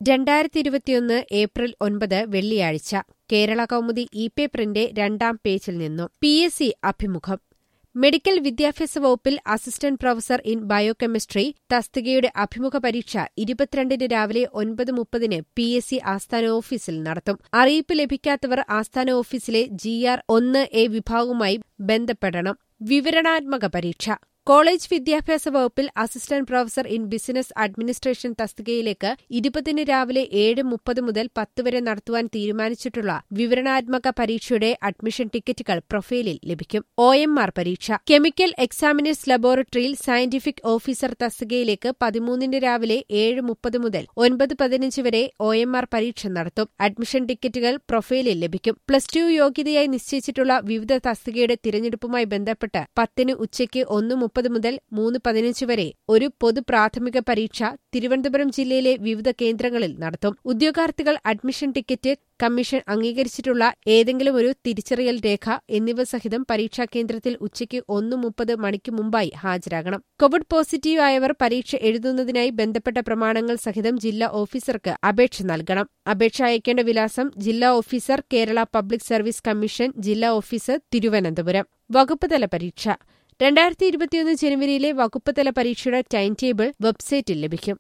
രണ്ടായിരത്തി ഇരുപത്തിയൊന്ന് ഏപ്രിൽ ഒൻപത് വെള്ളിയാഴ്ച കേരള കൗമുദി ഇ പേപ്പറിന്റെ രണ്ടാം പേജിൽ നിന്നും പി എസ് സി അഭിമുഖം മെഡിക്കൽ വിദ്യാഭ്യാസ വകുപ്പിൽ അസിസ്റ്റന്റ് പ്രൊഫസർ ഇൻ ബയോകെമിസ്ട്രി തസ്തികയുടെ അഭിമുഖ പരീക്ഷ ഇരുപത്തിരണ്ടിന് രാവിലെ ഒൻപത് മുപ്പതിന് പി എസ് സി ആസ്ഥാന ഓഫീസിൽ നടത്തും അറിയിപ്പ് ലഭിക്കാത്തവർ ആസ്ഥാന ഓഫീസിലെ ജി ആർ ഒന്ന് എ വിഭാഗവുമായി ബന്ധപ്പെടണം വിവരണാത്മക പരീക്ഷ കോളേജ് വിദ്യാഭ്യാസ വകുപ്പിൽ assistant professor in business administration തസ്തികയിലേക്ക് ഇരുപതിന് രാവിലെ ഏഴ് മുപ്പത് മുതൽ പത്ത് വരെ നടത്തുവാൻ തീരുമാനിച്ചിട്ടുള്ള വിവരണാത്മക പരീക്ഷയുടെ അഡ്മിഷൻ ടിക്കറ്റുകൾ പ്രൊഫൈലിൽ ലഭിക്കും ഒ എം ആർ പരീക്ഷ കെമിക്കൽ എക്സാമിനേഴ്സ് ലബോറട്ടറിയിൽ സയന്റിഫിക് ഓഫീസർ തസ്തികയിലേക്ക് പതിമൂന്നിന് രാവിലെ ഏഴ് മുപ്പത് മുതൽ ഒൻപത് പതിനഞ്ച് വരെ ഒ എം ആർ പരീക്ഷ നടത്തും അഡ്മിഷൻ ടിക്കറ്റുകൾ പ്രൊഫൈലിൽ ലഭിക്കും പ്ലസ് ടു യോഗ്യതയായി നിശ്ചയിച്ചിട്ടുള്ള വിവിധ തസ്തികയുടെ തിരഞ്ഞെടുപ്പുമായി ബന്ധപ്പെട്ട് പത്തിന് ഉച്ചയ്ക്ക് ഒന്ന് മുപ്പത് മുതൽ മൂന്ന് പതിനഞ്ച് വരെ ഒരു പൊതു പ്രാഥമിക പരീക്ഷ തിരുവനന്തപുരം ജില്ലയിലെ വിവിധ കേന്ദ്രങ്ങളിൽ നടത്തും ഉദ്യോഗാർത്ഥികൾ അഡ്മിഷൻ ടിക്കറ്റ് കമ്മീഷൻ അംഗീകരിച്ചിട്ടുള്ള ഏതെങ്കിലും ഒരു തിരിച്ചറിയൽ രേഖ എന്നിവ സഹിതം പരീക്ഷാ കേന്ദ്രത്തിൽ ഉച്ചയ്ക്ക് ഒന്ന് മുപ്പത് മണിക്ക് മുമ്പായി ഹാജരാകണം കോവിഡ് പോസിറ്റീവ് ആയവർ പരീക്ഷ എഴുതുന്നതിനായി ബന്ധപ്പെട്ട പ്രമാണങ്ങൾ സഹിതം ജില്ലാ ഓഫീസർക്ക് അപേക്ഷ നൽകണം അപേക്ഷ അയക്കേണ്ട വിലാസം ജില്ലാ officer Kerala public service commission ജില്ലാ ഓഫീസർ തിരുവനന്തപുരം വകുപ്പ് തല പരീക്ഷ രണ്ടായിരത്തി ഇരുപത്തിയൊന്ന് ജനുവരിയിലെ വകുപ്പ് തല പരീക്ഷയുടെ ടൈം ടേബിൾ വെബ്സൈറ്റിൽ ലഭിക്കും